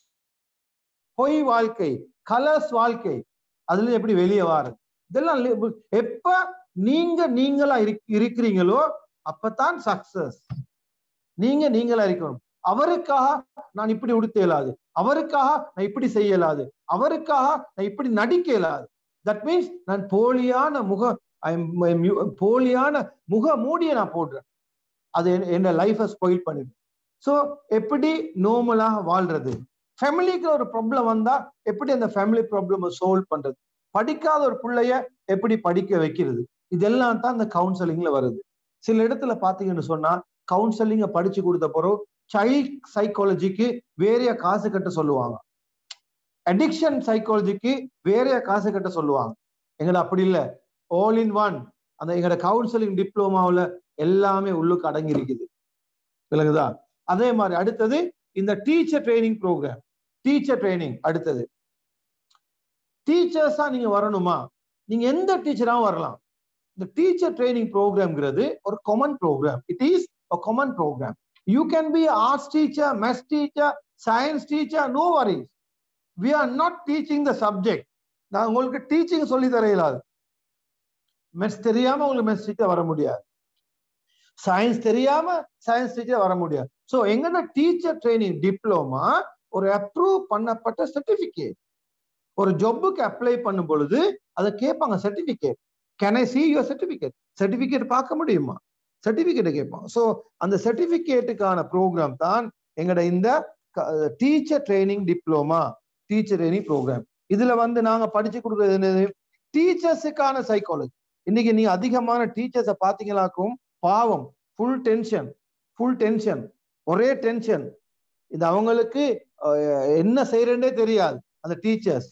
பொய் வாழ்க்கை கலர்ஸ் வாழ்க்கை அதுல எப்படி வெளியே வாருது இதெல்லாம் எப்ப நீங்க நீங்களா இருக்கிறீங்களோ அப்பதான் சக்சஸ் நீங்க நீங்களா இருக்கணும் அவருக்காக நான் இப்படி உடுத்த இயலாது அவருக்காக நான் இப்படி செய்ய இயலாது அவருக்காக நான் இப்படி நடிக்க இயலாது தட் மீன்ஸ் நான் போலியான முக போலியான முக மூடிய நான் போடுறேன் அது என்ன லைஃபை ஸ்பாயில் பண்ணிடும் ஸோ எப்படி நோமலாக வாழ்றது ஃபேமிலிக்கு ஒரு ப்ராப்ளம் வந்தா எப்படி அந்த ஃபேமிலி ப்ராப்ளம் சால்வ் பண்றது படிக்காத ஒரு பிள்ளைய எப்படி படிக்க வைக்கிறது இதெல்லாம் தான் இந்த கவுன்சிலிங்ல வருது சில இடத்துல பாத்தீங்கன்னு சொன்னா கவுன்சிலிங்க படிச்சு கொடுத்த பிறகு சைல்ட் சைக்காலஜிக்கு வேறைய காசு கட்ட சொல்லுவாங்க அடிக்ஷன் சைக்காலஜிக்கு வேறைய காசு கட்ட சொல்லுவாங்க எங்கட அப்படி இல்லை ஆல் இன் ஒன் அந்த எங்கட கவுன்சிலிங் டிப்ளமாவில் எல்லாமே உள்ளுக்கு அடங்கி இருக்குது விளங்குதா அதே மாதிரி அடுத்தது இந்த teacher training programme teacher training அடுத்தது டீச்சர்ஸா நீங்க வரணுமா நீங்க எந்த டீச்சராகவும் வரலாம் இந்த டீச்சர் ட்ரைனிங் ப்ரோக்ராம்ங்கிறது ஒரு common programme it is a common programme you can be arts teacher maths teacher science teacher no worries we are not teaching the subject நான் உங்களுக்கு டீச்சிங் சொல்லி தர இயலாது மெத்ஸ் தெரியாம உங்களுக்கு மெத்ஸ் டீச்சர் வர முடியாது சயின்ஸ் தெரியாம சயின்ஸ் டீச்சர் வர முடியாது ஸோ எங்கன்னா டீச்சர் ட்ரைனிங் டிப்ளமா ஒரு அப்ரூவ் பண்ணப்பட்ட சர்டிபிகேட் ஒரு ஜாப்புக்கு அப்ளை பண்ணும் பொழுது அதை கேட்பாங்க certificate can I see your certificate certificate பார்க்க முடியுமா சர்டிபிகேட்டை கேட்பாங்க ஸோ அந்த சர்டிபிகேட்டுக்கான ப்ரோக்ராம் தான் எங்களோட இந்த teacher training diploma teacher training programme இதுல வந்து நாங்க படிச்சு கொடுக்குறது என்னது டீச்சர்ஸுக்கான சைக்காலஜி இன்னைக்கு நீங்க அதிகமான டீச்சர்ஸை பாத்தீங்களாக்கும் பாவம் ஃபுல் டென்ஷன் ஃபுல் டென்ஷன் ஒரே டென்ஷன் இது அவங்களுக்கு என்ன செய்யறேன்னே தெரியாது அந்த டீச்சர்ஸ்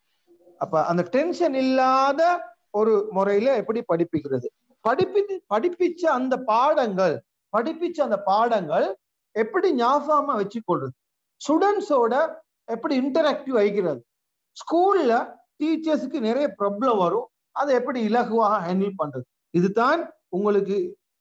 அப்ப அந்த டென்ஷன் இல்லாத ஒரு முறையில எப்படி படிப்பிக்கிறது படிப்பி படிப்பிச்ச அந்த பாடங்கள் படிப்பிச்ச அந்த பாடங்கள் எப்படி ஞாபகமா வச்சுக்கொள்றது ஸ்டூடெண்ட்ஸோட எப்படி இன்டராக்டிவ் ஆகிக்கிறது ஸ்கூல்ல டீச்சர்ஸுக்கு நிறைய ப்ராப்ளம் வரும் அதை எப்படி இலகுவாக ஹேண்டில் பண்றது இதுதான் உங்களுக்கு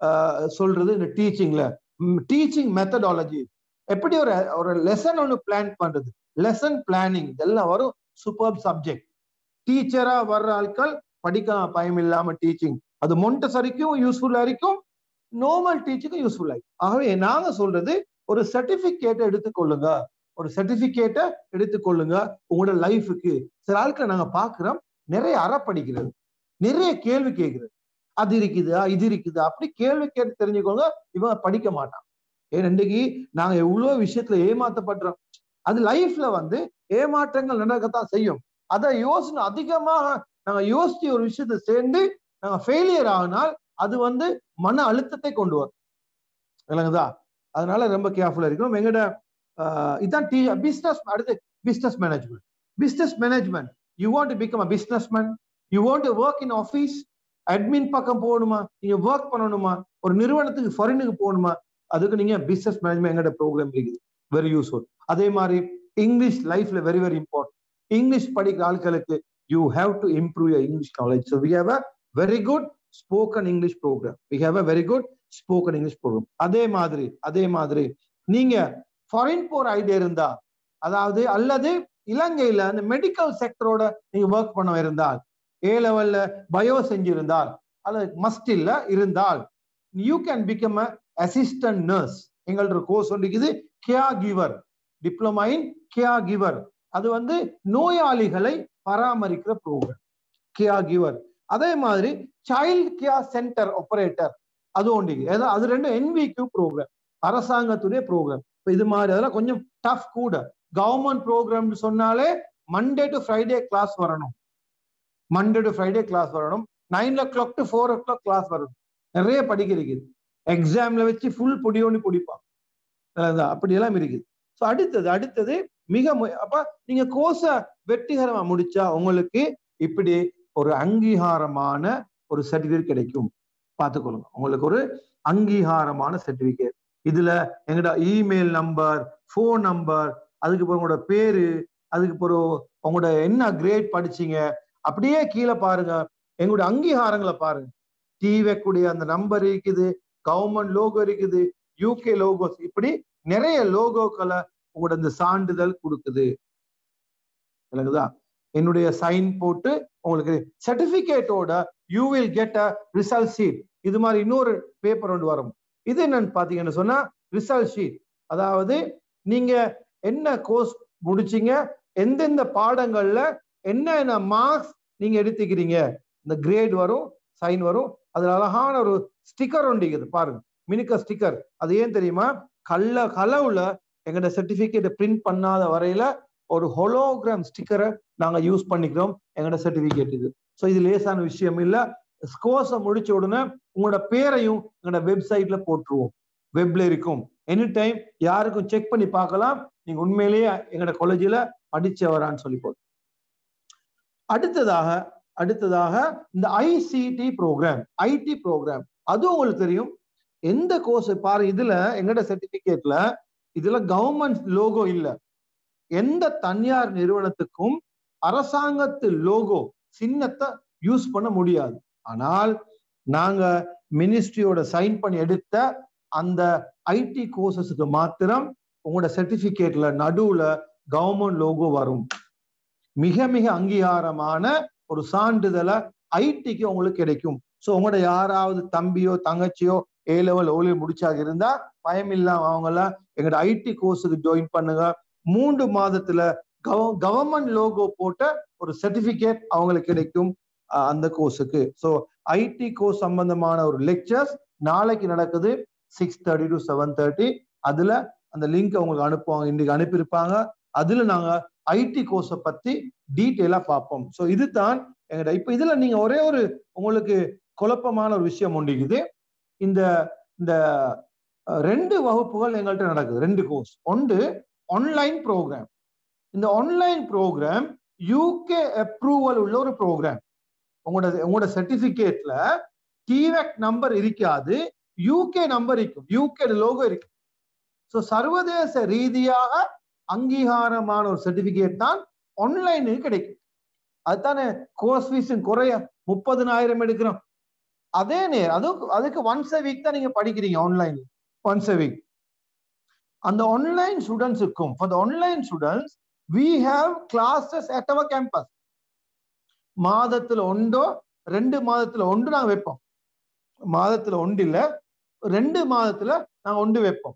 சொல்றது இந்த டீச்சிங்ல டீச்சிங் மெத்தடாலஜி எப்படி ஒரு ஒரு லெசன் ஒன்று பிளான் பண்றது லெசன் பிளானிங் இதெல்லாம் வரும் சூப்பர் சப்ஜெக்ட் டீச்சரா வர்ற ஆட்கள் படிக்கலாம் பயம் இல்லாம டீச்சிங் அது மொண்டசரிக்கும் யூஸ்ஃபுல்லா இருக்கும் நார்மல் டீச்சிங்கும் யூஸ்ஃபுல்லா இருக்கும் ஆகவே நாங்க சொல்றது ஒரு சர்டிபிகேட்டை எடுத்துக்கொள்ளுங்க ஒரு சர்டிபிகேட்டை எடுத்துக்கொள்ளுங்க உங்களோட லைஃபுக்கு சில ஆட்களை நாங்க பாக்குறோம் நிறைய அற படிக்கிறது நிறைய கேள்வி கேட்கிறது அது இருக்குதா இது இருக்குதா அப்படி கேள்வி கேட்டு தெரிஞ்சுக்கோங்க இவன் படிக்க மாட்டான் ஏன் இன்றைக்கு நாங்க எவ்வளவு விஷயத்துல ஏமாத்தப்படுறோம் அது லைஃப்ல வந்து ஏமாற்றங்கள் நடக்கத்தான் செய்யும் அதை யோசனை அதிகமாக நாங்க யோசிச்சு ஒரு விஷயத்த சேர்ந்து நாங்க ஃபெயிலியர் ஆகினால் அது வந்து மன அழுத்தத்தை கொண்டு வரும் இல்லைங்கதா அதனால ரொம்ப கேர்ஃபுல்லா இருக்கணும் எங்கட இதான் டி பிஸ்னஸ் அடுத்து business management business management you want to become a business man you want to work in office admin பக்கம் போகணுமா நீங்க ஒர்க் பண்ணணுமா ஒரு நிறுவனத்துக்கு ஃபாரினுக்கு போகணுமா அதுக்கு நீங்க பிசினஸ் மேனேஜ்மெண்ட் எங்கட ப்ரோக்ராம் இருக்குது வெரி யூஸ்ஃபுல் அதே மாதிரி இங்கிலீஷ் லைஃப்ல வெரி வெரி இம்பார்ட்டன்ட் இங்கிலீஷ் படிக்கிற ஆட்களுக்கு you have to improve your English knowledge so we have a very good spoken English programme we have a very good spoken English programme அதே மாதிரி அதே மாதிரி நீங்க ஃபாரின் போற ஐடியா இருந்தா அதாவது அல்லது இலங்கையில அந்த மெடிக்கல் செக்டரோட நீங்க ஒர்க் பண்ண இருந்தால் ஏ லெவல்ல பயோ செஞ்சிருந்தால் அல்லது மஸ்ட் இல்ல இருந்தால் you can become a assistant nurse எங்கள்ட்ட கோர்ஸ் இருக்குது caregiver diploma in caregiver அது வந்து நோயாளிகளை பராமரிக்கிற ப்ரோக்ராம் கேயா கிவர் அதே மாதிரி சைல்ட் கேர் சென்டர் ஆபரேட்டர் அது ஒன்று ஏதோ அது ரெண்டும் என்விக்யூ ப்ரோக்ராம் அரசாங்கத்துடைய ப்ரோக்ராம் இப்போ இது மாதிரி அதெல்லாம் கொஞ்சம் டஃப் கூட கவர்மெண்ட் ப்ரோக்ராம் சொன்னாலே மண்டே டு ஃப்ரைடே கிளாஸ் வரணும் மண்டே டு ஃப்ரைடே கிளாஸ் வரணும் nine o'clock to four o'clock class வரணும் நிறைய படிக்க இருக்குது எக்ஸாம்ல வச்சு ஃபுல் பொடியோன்னு பிடிப்பான் அப்படியெல்லாம் இருக்குது ஸோ அடுத்தது அடுத்தது மிக அப்ப நீங்க கோர்ஸை வெற்றிகரமா முடிச்சா உங்களுக்கு இப்படி ஒரு அங்கீகாரமான ஒரு சர்டிபிகேட் கிடைக்கும் பார்த்துக்கொள்ளுங்க உங்களுக்கு ஒரு அங்கீகாரமான சர்டிபிகேட் இதுல எங்கட இமெயில் நம்பர் ஃபோன் நம்பர் அதுக்கு அப்புறம் உங்களோட பேரு அதுக்கு அப்புறம் உங்களோட என்ன கிரேட் படிச்சீங்க அப்படியே கீழே பாருங்க எங்களுடைய அங்கீகாரங்களை பாருங்க டிவெக்குடைய அந்த நம்பர் இருக்குது கவர்மெண்ட் லோகோ இருக்குது யூகே லோகோஸ் இப்படி நிறைய லோகோக்களை உங்களோட இந்த சான்றிதழ் கொடுக்குது விளங்குதா என்னுடைய சைன் போட்டு உங்களுக்கு சர்டிபிகேட்டோட you will get a result sheet இது மாதிரி இன்னொரு பேப்பர் ஒன்று வரும் இது என்னன்னு பாத்தீங்கன்னு சொன்னா ரிசல்ட் ஷீட் அதாவது நீங்க என்ன கோர்ஸ் முடிச்சீங்க எந்தெந்த பாடங்கள்ல என்னென்ன மார்க்ஸ் நீங்க எடுத்துக்கிறீங்க இந்த கிரேட் வரும் சைன் வரும் அதுல அழகான ஒரு ஸ்டிக்கர் ஒண்டிக்குது பாருங்க மினிக்க ஸ்டிக்கர் அது ஏன் தெரியுமா கல்ல கலவுல எங்கட சர்டிபிகேட் பிரிண்ட் பண்ணாத வரையில ஒரு ஹொலோகிராம் ஸ்டிக்கரை நாங்க யூஸ் பண்ணிக்கிறோம் எங்கட சர்டிபிகேட் இது ஸோ இது லேசான விஷயம் இல்ல கோர்ஸை முடிச்ச உடனே உங்களோட பேரையும் எங்களோட வெப்சைட்ல போட்டுருவோம் வெப்ல இருக்கும் எனி டைம் யாருக்கும் செக் பண்ணி பார்க்கலாம் நீங்க உண்மையிலேயே எங்களோட காலேஜில் படிச்சவரான்னு சொல்லி போதும் அடுத்ததாக அடுத்ததாக இந்த ஐசிடி ப்ரோக்ராம் ஐடி ப்ரோக்ராம் அது உங்களுக்கு தெரியும் எந்த கோர்ஸ் பாரு இதுல எங்கட சர்டிபிகேட்ல இதுல கவர்மெண்ட் லோகோ இல்ல எந்த தனியார் நிறுவனத்துக்கும் அரசாங்கத்து லோகோ சின்னத்தை யூஸ் பண்ண முடியாது ஆனால் நாங்க மினிஸ்ட்ரியோட சைன் பண்ணி எடுத்த அந்த ஐடி கோர்சஸுக்கு மாத்திரம் உங்களோட சர்டிபிகேட்ல நடுவுல கவர்மெண்ட் லோகோ வரும் மிக மிக அங்கீகாரமான ஒரு சான்றிதழை ஐடிக்கு உங்களுக்கு கிடைக்கும் ஸோ உங்களோட யாராவது தம்பியோ தங்கச்சியோ ஏ லெவல் ஓலி முடிச்சாக இருந்தா பயம் இல்லாம அவங்கெல்லாம் எங்களோட ஐடி கோர்ஸுக்கு ஜாயின் பண்ணுங்க மூன்று மாதத்துல கவ கவர்மெண்ட் லோகோ போட்ட ஒரு சர்டிபிகேட் அவங்களுக்கு கிடைக்கும் அந்த கோர்ஸுக்கு ஸோ ஐடி கோர்ஸ் சம்பந்தமான ஒரு லெக்சர்ஸ் நாளைக்கு நடக்குது six thirty to seven thirty அதுல அந்த லிங்க் உங்களுக்கு அனுப்புவாங்க இன்னைக்கு அனுப்பியிருப்பாங்க அதுல நாங்க ஐடி கோர்ஸை பத்தி டீட்டெயிலா பார்ப்போம் ஸோ இதுதான் எங்கட இப்ப இதுல நீங்க ஒரே ஒரு உங்களுக்கு குழப்பமான ஒரு விஷயம் ஒன்றிக்குது இந்த இந்த ரெண்டு வகுப்புகள் எங்கள்கிட்ட நடக்குது ரெண்டு கோர்ஸ் ஒன்று ஆன்லைன் ப்ரோக்ராம் இந்த ஆன்லைன் ப்ரோக்ராம் யூகே அப்ரூவல் உள்ள ஒரு ப்ரோக்ராம் உங்களோட உங்களோட சர்டிபிகேட்ல டிவெக் நம்பர் இருக்காது யூகே நம்பர் இருக்கும் யூகே லோகோ இருக்கு ஸோ சர்வதேச ரீதியாக அங்கீகாரமான ஒரு சர்டிபிகேட் தான் ஆன்லைனுக்கு கிடைக்கும் அதுதானே கோர்ஸ் ஃபீஸ் குறைய முப்பதுனாயிரம் எடுக்கிறோம் அதே நேரம் அதுக்கு அதுக்கு ஒன்ஸ் அ வீக் தான் நீங்க படிக்கிறீங்க ஆன்லைன் ஒன்ஸ் அ வீக் அந்த ஆன்லைன் ஸ்டூடெண்ட்ஸுக்கும் for the online students we have classes at our campus மாதத்துல ஒன்றோ ரெண்டு மாதத்துல ஒன்று நாங்க வைப்போம் மாதத்துல ஒன்று இல்ல ரெண்டு மாதத்துல நாங்க ஒன்று வைப்போம்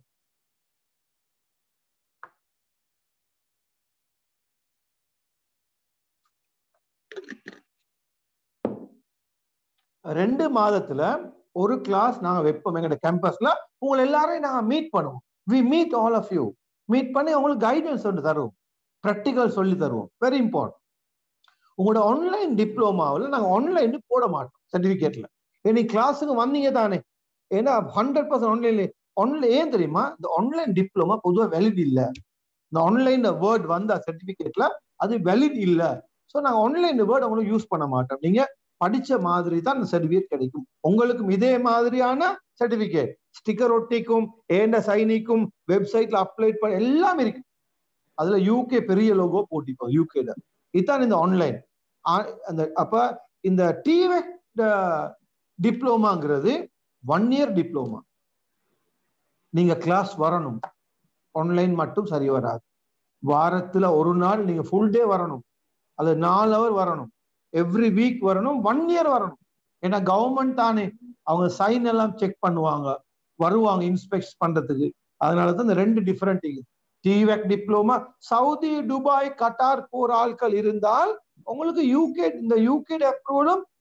ரெண்டு மாதத்துல ஒரு கிளாஸ் நாங்க வைப்போம் எங்கட கேம்பஸ்ல உங்களை எல்லாரையும் நாங்க மீட் பண்ணுவோம் we meet all of you meet பண்ணி உங்களுக்கு கைடன்ஸ் ஒன்று தருவோம் ப்ராக்டிக்கல் சொல்லி தருவோம் வெரி இம்பார்ட்டன்ட் உங்களோட ஆன்லைன் டிப்ளமாவில் நாங்கள் ஆன்லைன் போட மாட்டோம் சர்டிஃபிகேட்ல ஏன்னா கிளாஸுக்கு வந்தீங்க தானே ஏன்னா ஹண்ட்ரட் பர்சன்ட் ஆன்லைன்ல ஆன்லைன் ஏன் தெரியுமா இந்த ஆன்லைன் டிப்ளமா பொதுவாக வெலிட் இல்லை இந்த ஆன்லைன் வேர்ட் வந்த சர்டிஃபிகேட்ல அது வெலிட் இல்லை ஸோ நாங்கள் ஆன்லைன் வேர்ட் உங்களுக்கு யூஸ் பண்ண மாட்டோம் நீங்க படிச்ச மாதிரி தான் அந்த சர்டிஃபிகேட் கிடைக்கும் உங்களுக்கும் இதே மாதிரியான சர்டிஃபிகேட் ஸ்டிக்கர் ஒட்டிக்கும் ஏண்ட சைனிக்கும் வெப்சைட்ல அப்ளை பண்ண எல்லாம் இருக்கு அதுல யூகே பெரிய லோகோ போட்டிப்போம் யூகேல இதுதான் இந்த ஆன்லைன் அந்த அப்ப இந்த டிவெக் டிப்ளமாங்கிறது ஒன் இயர் டிப்ளமா நீங்க கிளாஸ் வரணும் ஆன்லைன் மட்டும் சரி வராது வாரத்துல ஒரு நாள் நீங்க ஃபுல் டே வரணும் அது நாலு ஹவர் வரணும் எவ்ரி வீக் வரணும் ஒன் இயர் வரணும் ஏன்னா கவர்மெண்ட் தானே அவங்க சைன் எல்லாம் செக் பண்ணுவாங்க வருவாங்க இன்ஸ்பெக்ட் பண்றதுக்கு அதனாலதான் இந்த ரெண்டு different TVEC diploma Saudi Dubai Qatar போர் ஆட்கள் இருந்தால் உங்களுக்கு யூகே இந்த யூகே அப்ரூவலும்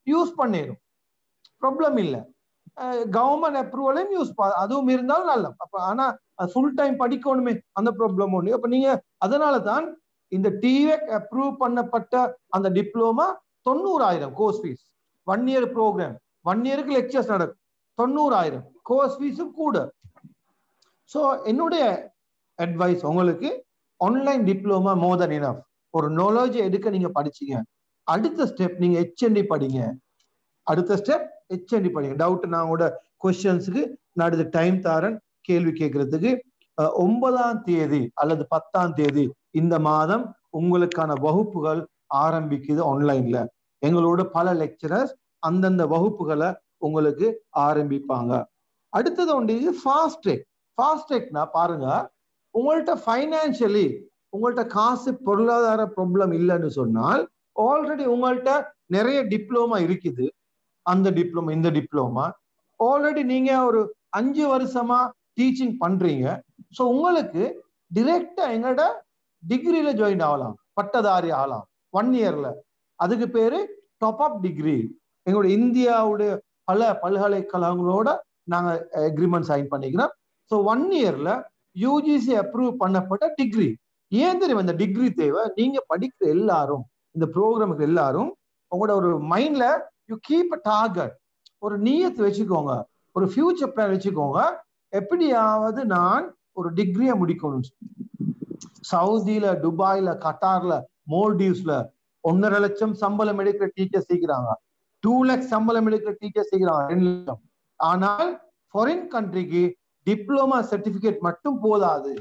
யூஸ் பண்ணிடும் ப்ராப்ளம் இல்லை கவர்மெண்ட் அப்ரூவலையும் யூஸ் அதுவும் இருந்தாலும் நல்ல அப்ப ஆனா ஃபுல் டைம் படிக்கணுமே அந்த ப்ராப்ளம் ஒன்று அப்ப நீங்க அதனால தான் இந்த டிவேக் அப்ரூவ் பண்ணப்பட்ட அந்த டிப்ளோமா தொண்ணூறாயிரம் course fees one year programme one இயருக்கு லெக்சர்ஸ் நடக்கும் தொண்ணூறாயிரம் கோர்ஸ் ஃபீஸும் கூட ஸோ என்னுடைய அட்வைஸ் உங்களுக்கு online diploma more than enough ஒரு நாலேஜ் எடுக்க நீங்க படிச்சீங்க அடுத்த ஸ்டெப் நீங்க ஹெச்என்டி படிங்க அடுத்த ஸ்டெப் ஹெச்என்டி படிங்க டவுட் நான் கூட கொஸ்டின்ஸுக்கு நான் அடுத்த டைம் தாரன் கேள்வி கேட்கறதுக்கு ஒன்பதாம் தேதி அல்லது பத்தாம் தேதி இந்த மாதம் உங்களுக்கான வகுப்புகள் ஆரம்பிக்குது ஆன்லைன்ல எங்களோட பல லெக்சரர்ஸ் அந்தந்த வகுப்புகளை உங்களுக்கு ஆரம்பிப்பாங்க அடுத்தது ஒன்று ஃபாஸ்ட் ட்ரெக் ஃபாஸ்ட் ட்ரெக்னா பாருங்க உங்கள்கிட்ட ஃபைனான்சியலி உங்கள்கிட்ட காசு பொருளாதார ப்ராப்ளம் இல்லைன்னு சொன்னால் ஆல்ரெடி உங்கள்கிட்ட நிறைய டிப்ளோமா இருக்குது அந்த டிப்ளோமா இந்த டிப்ளோமா ஆல்ரெடி நீங்க ஒரு அஞ்சு வருஷமா டீச்சிங் பண்றீங்க ஸோ உங்களுக்கு டிரெக்டா எங்களோட டிகிரியில ஜாயின் ஆகலாம் பட்டதாரி ஆகலாம் ஒன் இயர்ல அதுக்கு பேரு டாப் அப் டிகிரி எங்களோட இந்தியாவுடைய பல பல்கலைக்கழகங்களோட நாங்க அக்ரிமெண்ட் சைன் பண்ணிக்கிறோம் ஸோ ஒன் இயர்ல யூஜிசி அப்ரூவ் பண்ணப்பட்ட டிகிரி ஏன் தெரியும் இந்த டிகிரி தேவை நீங்க படிக்கிற எல்லாரும் இந்த ப்ரோக்ராமுக்கு எல்லாரும் உங்களோட ஒரு மைண்ட்ல யூ கீப் அ டார்கெட் ஒரு நீயத்தை வச்சுக்கோங்க ஒரு ஃபியூச்சர் பிளான் வச்சுக்கோங்க எப்படியாவது நான் ஒரு டிகிரியை முடிக்கணும் சவுதியில துபாயில கட்டார்ல மோல்டீவ்ஸ்ல ஒன்னரை லட்சம் சம்பளம் எடுக்கிற டீச்சர் சீக்கிறாங்க டூ லேக் சம்பளம் எடுக்கிற டீச்சர் சீக்கிறாங்க ரெண்டு லட்சம் ஆனால் ஃபாரின் கண்ட்ரிக்கு டிப்ளமா சர்டிபிகேட் மட்டும் போதாது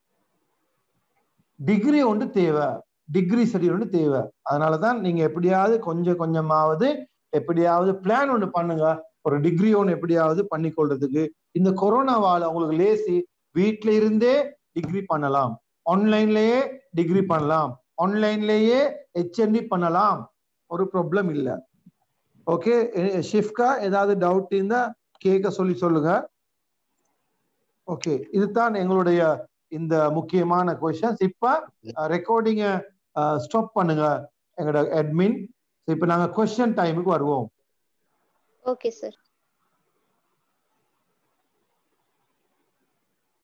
டிகிரி ஒன்று தேவை டிகிரி சரி ஒன்று தேவை அதனாலதான் நீங்க எப்படியாவது கொஞ்சம் கொஞ்சமாவது எப்படியாவது பிளான் ஒன்று பண்ணுங்க ஒரு டிகிரி ஒன்று எப்படியாவது பண்ணி கொள்றதுக்கு இந்த கொரோனாவால உங்களுக்கு லேசி வீட்ல இருந்தே டிகிரி பண்ணலாம் ஆன்லைன்லயே டிகிரி பண்ணலாம் ஆன்லைன்லயே ஹெச்என்டி பண்ணலாம் ஒரு ப்ராப்ளம் இல்லை ஓகே ஷிஃப்கா ஏதாவது டவுட் இருந்தா கேட்க சொல்லி சொல்லுங்க ஓகே இதுதான் எங்களுடைய இந்த முக்கியமான கொஸ்டின்ஸ் இப்ப ரெக்கார்டிங்க ஸ்டாப் பண்ணுங்க எங்களோட அட்மின் இப்ப நாங்க கொஸ்டின் டைமுக்கு வருவோம் ஓகே சார்